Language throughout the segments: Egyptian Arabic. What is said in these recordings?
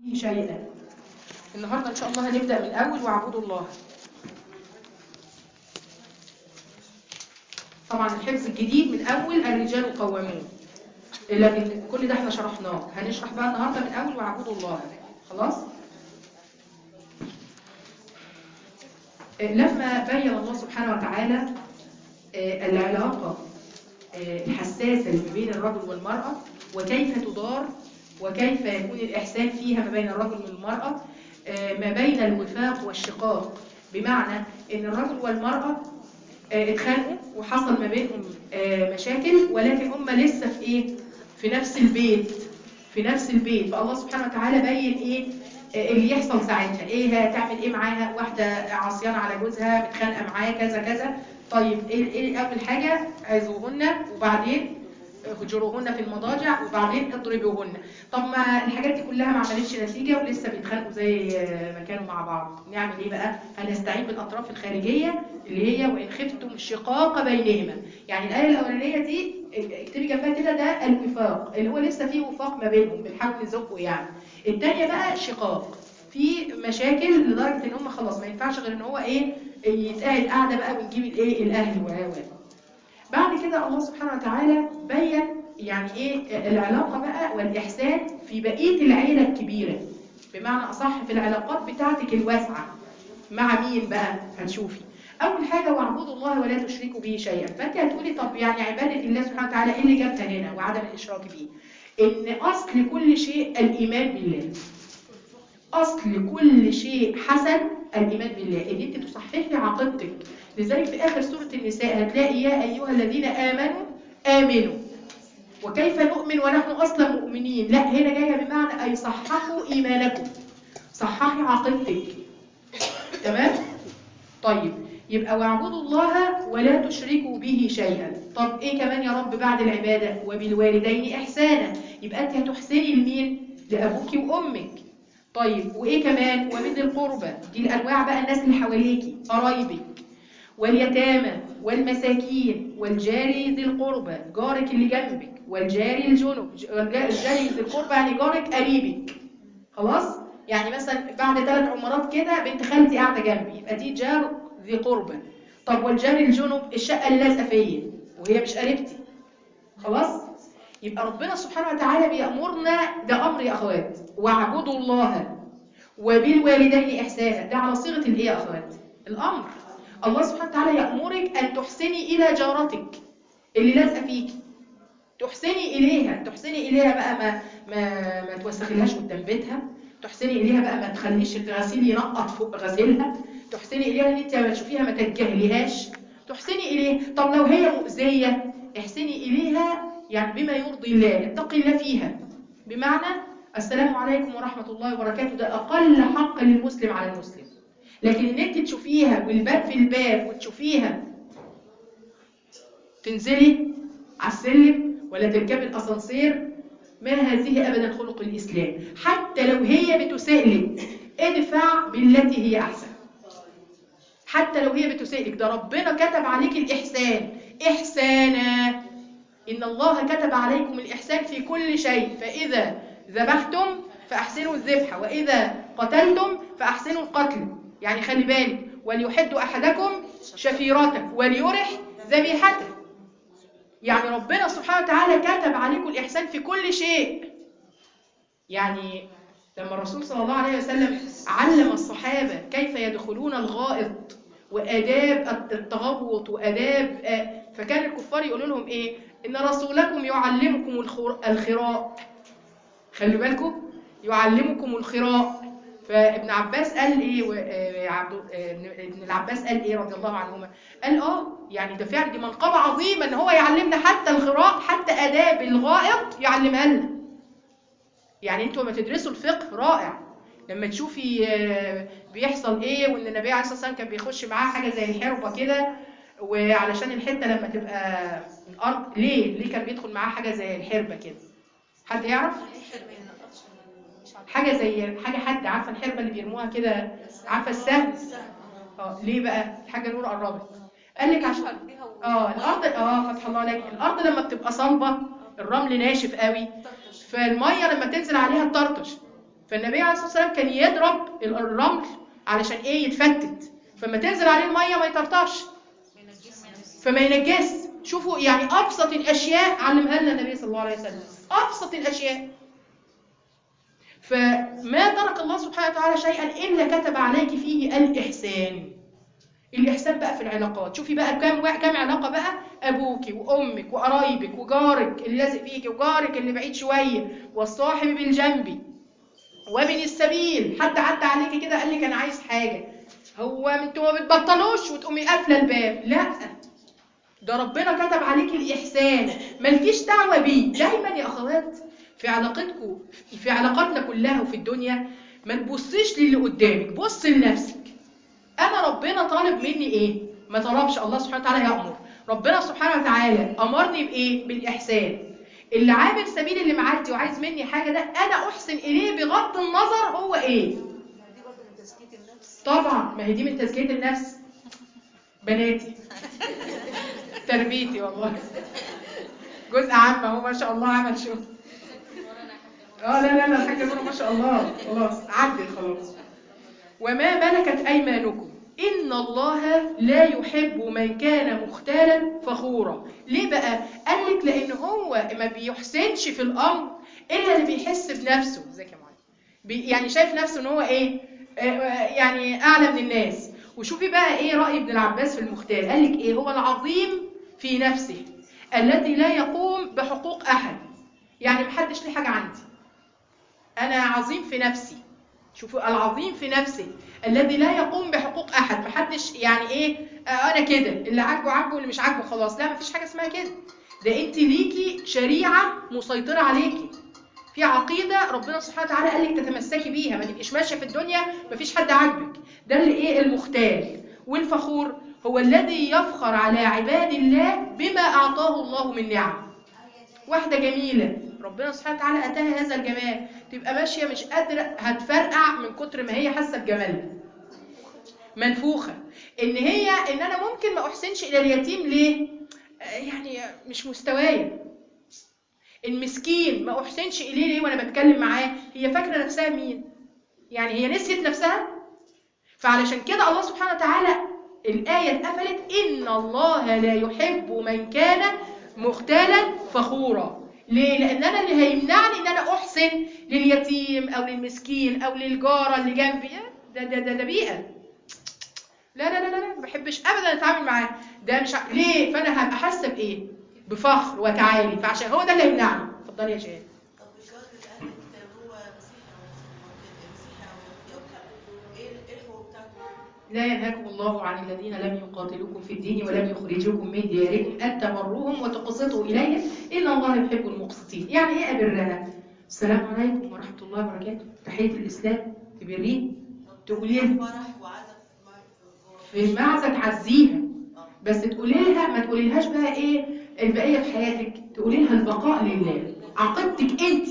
شيئا النهارده ان شاء الله هنبدا من اول واعبدوا الله طبعا الحفظ الجديد من اول الرجال قوامون لكن كل ده احنا شرحناه هنشرح بقى النهارده من اول واعبدوا الله خلاص لما بين الله سبحانه وتعالى العلاقه الحساسه اللي بين الرجل والمراه وكيف تدار وكيف يكون الإحسان فيها ما بين الرجل والمرأة ما بين الوفاق والشقاق بمعنى ان الرجل والمرأة اتخانقوا وحصل ما بينهم مشاكل ولكن هم لسه في ايه في نفس البيت في نفس البيت فالله سبحانه وتعالى بين ايه اللي يحصل ساعتها ايه هتعمل ايه معاها واحدة عصيانة على جوزها متخانقة معاه كذا كذا طيب ايه, إيه اول حاجة عزوهن وبعدين هجروهن في المضاجع وبعدين اضربوهن طب ما الحاجات دي كلها ما عملتش نتيجة ولسه بيتخانقوا زي ما كانوا مع بعض نعمل ايه بقى هنستعين بالاطراف الخارجية اللي هي وان خفتم الشقاق بينهما يعني الايه الاولانيه دي اكتبي جنبها كده ده الوفاق اللي هو لسه فيه وفاق ما بينهم بنحاول نزقه يعني الثانيه بقى شقاق في مشاكل لدرجه ان هم خلاص ما ينفعش غير ان هو ايه يتقعد قاعده بقى ونجيب الايه الاهل و بعد كده الله سبحانه وتعالى بين يعني ايه العلاقه بقى والاحسان في بقيه العيله الكبيره بمعنى اصح في العلاقات بتاعتك الواسعه مع مين بقى هتشوفي اول حاجه واعبدوا الله ولا تشركوا به شيئا فانت هتقولي طب يعني عباده الله سبحانه وتعالى ايه اللي جابها هنا وعدم الاشراك به ان اصل كل شيء الايمان بالله اصل كل شيء حسن الايمان بالله ان انت تصححي عقيدتك لذلك في آخر سورة النساء هتلاقي يا أيها الذين آمنوا آمنوا وكيف نؤمن ونحن أصلا مؤمنين لا هنا جاية بمعنى أي صححوا إيمانكم صححي عقيدتك تمام طيب يبقى واعبدوا الله ولا تشركوا به شيئا طب ايه كمان يا رب بعد العبادة وبالوالدين إحسانا يبقى انت هتحسني لمين لأبوك وأمك طيب وايه كمان وبذي القربى دي الأنواع بقى الناس اللي حواليكي قرايبك واليتامى والمساكين والجاري ذي القربى جارك اللي جنبك والجاري الجنب الجاري ذي القربى يعني جارك قريبك خلاص يعني مثلا بعد ثلاث عمرات كده بنت خالتي قاعده جنبي يبقى دي جار ذي قربى طب والجاري الجنب الشقه اللي لازقه فيا وهي مش قريبتي خلاص يبقى ربنا سبحانه وتعالى بيأمرنا ده امر يا اخوات واعبدوا الله وبالوالدين احسانا ده على صيغه الايه يا اخوات الامر الله سبحانه وتعالى يأمرك أن تحسني إلى جارتك اللي لازقه فيك تحسني إليها تحسني إليها بقى ما ما ما توسخيلهاش قدام بيتها تحسني إليها بقى ما تخليش الغسيل ينقط فوق غسيلها تحسني إليها إن أنت لما تشوفيها ما تتجاهليهاش تحسني إليه طب لو هي مؤذية احسني إليها يعني بما يرضي الله اتقي الله فيها بمعنى السلام عليكم ورحمة الله وبركاته ده أقل حق للمسلم على المسلم لكن ان انت تشوفيها والباب في الباب وتشوفيها تنزلي على السلم ولا تركبي الاسانسير ما هذه ابدا خلق الاسلام حتى لو هي بتسائلك ادفع بالتي هي احسن حتى لو هي بتسائلك ده ربنا كتب عليك الاحسان احسانا ان الله كتب عليكم الاحسان في كل شيء فاذا ذبحتم فاحسنوا الذبح واذا قتلتم فاحسنوا القتل يعني خلي بالك وليحد أحدكم شفيرته وليرح ذبيحته يعني ربنا سبحانه وتعالى كتب عليكم الإحسان في كل شيء يعني لما الرسول صلى الله عليه وسلم علم الصحابة كيف يدخلون الغائط وآداب التغوط وآداب فكان الكفار يقولوا لهم إيه إن رسولكم يعلمكم الخراء خلوا بالكم يعلمكم الخراء فابن عباس قال ايه وعبد ابن العباس قال ايه رضي الله عنهما قال اه يعني ده فعلا دي منقبه عظيمه ان هو يعلمنا حتى الخراء حتى اداب الغائط يعلمها لنا يعني انتوا لما تدرسوا الفقه رائع لما تشوفي بيحصل ايه وان النبي عليه الصلاه والسلام كان بيخش معاه حاجه زي الحربه كده وعلشان الحته لما تبقى الارض ليه ليه كان بيدخل معاه حاجه زي الحربه كده حد يعرف حاجة زي حاجة حد عارفة الحربة اللي بيرموها كده عارفة السهم اه ليه بقى الحاجة نور قربت قال لك عشان اه الارض اه فتح الله عليك الارض لما بتبقى صلبة الرمل ناشف قوي فالمية لما تنزل عليها تطرطش فالنبي عليه الصلاه والسلام كان يضرب الرمل علشان ايه يتفتت فما تنزل عليه الميه ما يطرطش فما ينجس شوفوا يعني ابسط الاشياء علمها لنا النبي صلى الله عليه وسلم ابسط الاشياء فما ترك الله سبحانه وتعالى شيئا الا كتب عليك فيه الاحسان الاحسان بقى في العلاقات شوفي بقى كام كام علاقه بقى ابوكي وامك وقرايبك وجارك اللي لازق فيكي وجارك اللي بعيد شويه والصاحب بالجنب وابن السبيل حد عدى عليكي كده قال لك انا عايز حاجه هو انتوا ما بتبطلوش وتقومي قافله الباب لا ده ربنا كتب عليك الاحسان مالكيش دعوه بيه دايما يا اخوات في علاقتكم في علاقاتنا كلها وفي الدنيا ما تبصيش للي قدامك بص لنفسك انا ربنا طالب مني ايه ما طلبش الله سبحانه وتعالى يامر ربنا سبحانه وتعالى امرني بايه بالاحسان اللي عامل سبيل اللي معدي وعايز مني حاجه ده انا احسن اليه بغض النظر هو ايه دي برضه من تزكية النفس طبعا ما هي دي من تزكيه النفس بناتي تربيتي والله جزء عام هو ما شاء الله عمل شغل اه لا لا لا الحاجه نورة ما شاء الله خلاص عدل خلاص وما ملكت ايمانكم ان الله لا يحب من كان مختالا فخورا ليه بقى قال لك لان هو ما بيحسنش في الامر الا اللي بيحس بنفسه ازيك يا معلم بي- يعني شايف نفسه ان هو ايه آه، آه، يعني اعلى من الناس وشوفي بقى ايه راي ابن العباس في المختال قال لك ايه هو العظيم في نفسه الذي لا يقوم بحقوق احد يعني محدش ليه حاجه عندي انا عظيم في نفسي شوفوا العظيم في نفسه الذي لا يقوم بحقوق احد محدش يعني ايه آه انا كده اللي عاجبه عاجبه واللي مش عاجبه خلاص لا مفيش حاجه اسمها كده ده انت ليكي شريعه مسيطره عليكي في عقيده ربنا سبحانه وتعالى قال لك تتمسكي بيها ما تبقيش ماشيه في الدنيا مفيش حد عاجبك ده اللي ايه المختال والفخور هو الذي يفخر على عباد الله بما اعطاه الله من نعم واحده جميله ربنا سبحانه وتعالى اتاها هذا الجمال تبقى ماشيه مش قادره هتفرقع من كتر ما هي حاسه بجمالها منفوخه ان هي ان انا ممكن ما احسنش الى اليتيم ليه آه، يعني مش مستوايا المسكين ما احسنش اليه ليه وانا بتكلم معاه هي فاكره نفسها مين يعني هي نسيت نفسها فعلشان كده الله سبحانه وتعالى الآية اتقفلت إن الله لا يحب من كان مختالا فخورا ليه؟ لأن أنا اللي هيمنعني إن أنا أحسن لليتيم أو للمسكين أو للجارة اللي جنبي ده ده ده, ده بيئة لا لا لا لا لا ما بحبش أبدا أتعامل معاه ده مش ع... ليه؟ فأنا هبقى حاسة بإيه؟ بفخر وتعالي فعشان هو ده اللي هيمنعني اتفضلي يا شيخ طب الجار اللي قال لك هو مسيحي او مسيحي او يهودي او كده ايه ايه الحقوق بتاعته؟ لا ينهاكم الله عن الذين لم يقاتلوكم في الدين ولم يخرجوكم من دياركم أن تبروهم وتقسطوا إليهم إن الله يحب المقسطين يعني إيه أبرها؟ السلام عليكم ورحمة الله وبركاته تحية الإسلام تبريه تقولي لها فرح وعزف ما- في المعزة تعزيها بس تقولي لها ما تقولي لهاش بقى إيه البقية في حياتك تقولي لها البقاء لله عقيدتك أنت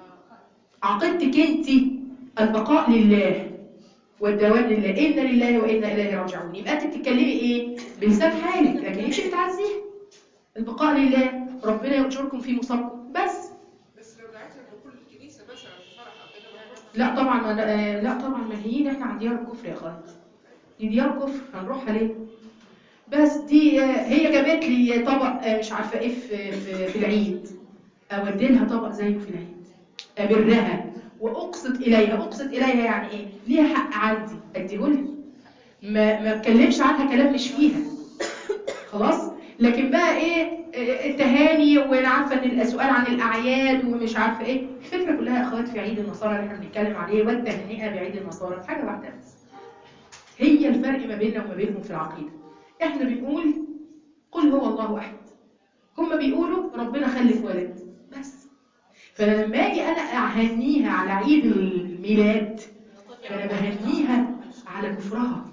عقيدتك أنت البقاء لله والدوام لله إنا لله وإنا إليه راجعون يبقى أنت بتتكلمي إيه بلسان حالك لكن أنت بتعزيها البقاء لله ربنا يؤجركم في مصابكم بس بس لو دعيتها لدخول الكنيسه مثلا في فرح او كده ما- لا طبعا آه، لا طبعا منهيين احنا عن ديار الكفر يا اخوات دي ديار كفر هنروحها ليه بس دي آه، هي جابت لي طبق آه، مش عارفه ايه في في, في العيد اودي لها طبق زيه في العيد ابرها واقسط اليها اقسط اليها يعني ايه ليها حق عندي اديهولها ما ما اتكلمش عنها كلام مش فيها خلاص لكن بقى ايه آه، التهاني وانا عارفه ان السؤال عن الاعياد ومش عارفه ايه الفكره كلها يا اخوات في عيد النصارى اللي احنا بنتكلم عليه والتهنئه بعيد النصارى في حاجه واحده بس هي الفرق ما بيننا وما بينهم في العقيده احنا بنقول قل هو الله احد هم بيقولوا ربنا خلف ولد بس فلما اجي انا اهنيها على عيد الميلاد فانا بهنيها على كفرها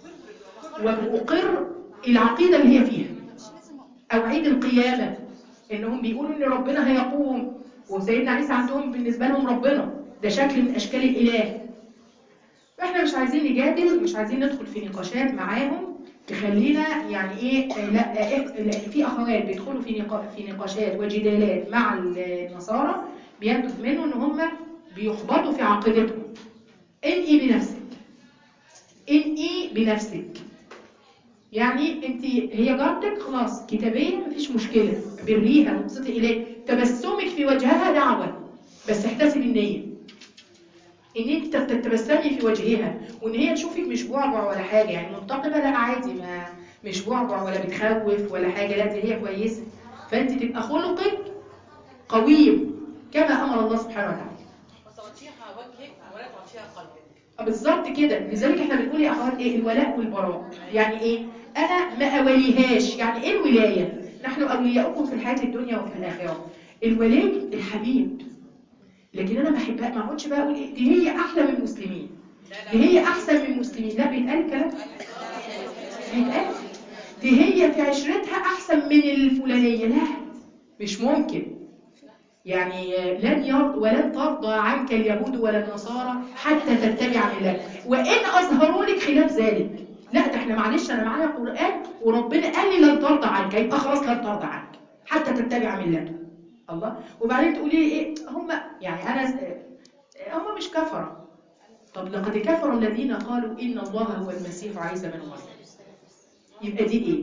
وأقر العقيدة اللي هي فيها أو عيد القيامة إنهم بيقولوا إن ربنا هيقوم وسيدنا عيسى عندهم بالنسبة لهم ربنا ده شكل من أشكال الإله فإحنا مش عايزين نجادل مش عايزين ندخل في نقاشات معاهم تخلينا يعني إيه آه، لا آه، إح- لأن في أخوات بيدخلوا في نقا- في نقاشات وجدالات مع النصارى بينتج منه إن هم بيحبطوا في عقيدتهم انقي بنفسك انقي بنفسك يعني انت هي جارتك خلاص كتابيا مفيش مشكله بريها وابسطي اليه تبسمك في وجهها دعوه بس احتسبي النيه ان انت تت- تتبسمي في وجهها وان هي تشوفك مش بعبع ولا حاجه يعني منتقبه لا عادي ما مش بعبع ولا بتخوف ولا حاجه لا دي هي كويسه فانت تبقى خلقك قويم كما امر الله سبحانه وتعالى وتغطيها وجهك ولا تغطيها قلبك آه بالظبط كده لذلك احنا بنقول يا اخوات ايه الولاء والبراء يعني ايه انا ما اوليهاش يعني ايه الولايه نحن اولياؤكم في الحياه الدنيا وفي الاخره الولي الحبيب لكن انا بحبها ما اقعدش بقى اقول ايه دي هي احلى من المسلمين دي هي احسن من المسلمين لا بيتقال الكلام بيتقال دي هي في عشرتها احسن من الفلانيه لا مش ممكن يعني لن يرضى ولن ترضى عنك اليهود ولا النصارى حتى تتبع ملتك وان اظهروا لك خلاف ذلك لا ده احنا معلش انا معايا قران وربنا قال لي لن ترضى عنك يبقى خلاص لن ترضى عنك حتى تتبع ملته الله وبعدين تقولي لي ايه هم يعني انا هم مش كفره طب لقد كفر الذين قالوا ان الله هو المسيح عيسى بن مريم يبقى دي ايه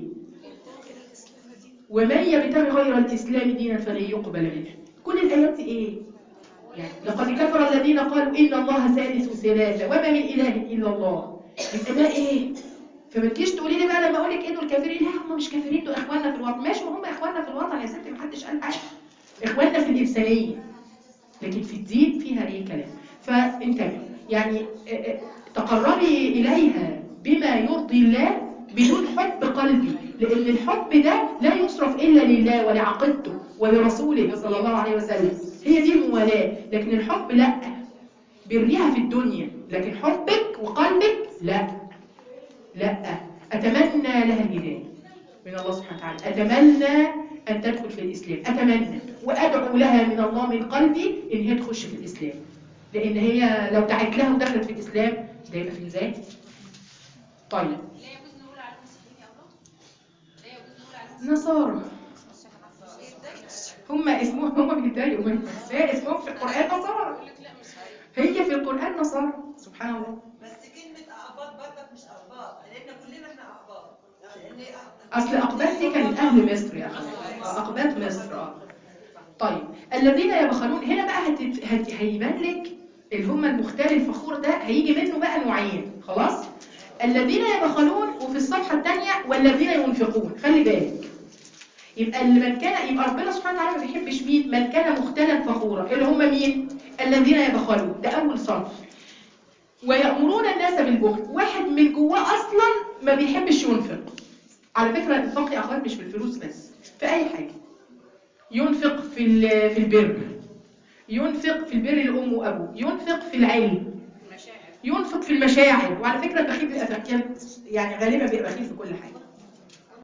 ومن يبتغي غير الاسلام دينا فلن يقبل منه كل الايات دي ايه يعني لقد كفر الذين قالوا ان الله ثالث ثلاثه وما من اله الا الله يبقى ده ايه فما تجيش تقولي لي بقى لما اقول لك ايه دول كافرين لا هم مش كافرين دول اخواننا في الوطن ماشي ما هم اخواننا في الوطن يا ستي ما حدش قال حاجه اخواننا في الانسانيه لكن في الدين فيها ايه كلام فانتبهوا يعني آه، آه، تقربي اليها بما يرضي الله بدون حب قلبي لان الحب ده لا يصرف الا لله ولعقيدته ولرسوله صلى الله عليه وسلم هي دي الموالاه لكن الحب لا بريها في الدنيا لكن حبك وقلبك لا لا أتمنى لها الهداية من الله سبحانه وتعالى أتمنى أن تدخل في الإسلام أتمنى وأدعو لها من الله من قلبي إن هي تخش في الإسلام لأن هي لو دعت لها ودخلت في الإسلام ده يبقى في ميزان طيب لا يجوز نقول عليهم مسيحيين يا الله لا يجوز نقول عليهم نصارى هم اسمهم هم بيتضايقوا منها بس هي اسمهم في القرآن نصارى يقول لك لا مسيحيين هي في القرآن نصارى سبحان الله بس كلمة أعباط برضك مش أعباط لأن كلنا إحنا أعباط لأن أصل أقباط دي كانت أهل مصر يا أخي آه، أقباط مصر آه. طيب الذين يبخلون هنا بقى هت... هت... هيبان لك اللي هم المختال الفخور ده هيجي منه بقى نوعين خلاص الذين يبخلون وفي الصفحة الثانية والذين ينفقون خلي بالك يبقى اللي من كان يبقى ربنا سبحانه وتعالى ما بيحبش مين من كان مختالا فخورا اللي هم مين الذين يبخلون ده أول صنف ويأمرون الناس بالبخل واحد من جواه أصلا ما بيحبش ينفق على فكرة الإنفاق يا أخوات مش في الفلوس بس في أي حاجة ينفق في ال- في البر ينفق في البر لأم وأبوه ينفق في العلم المشاعر ينفق في المشاعر وعلى فكرة البخيل بيبقى بخيل يعني غالبا بيبقى بخيل في كل حاجة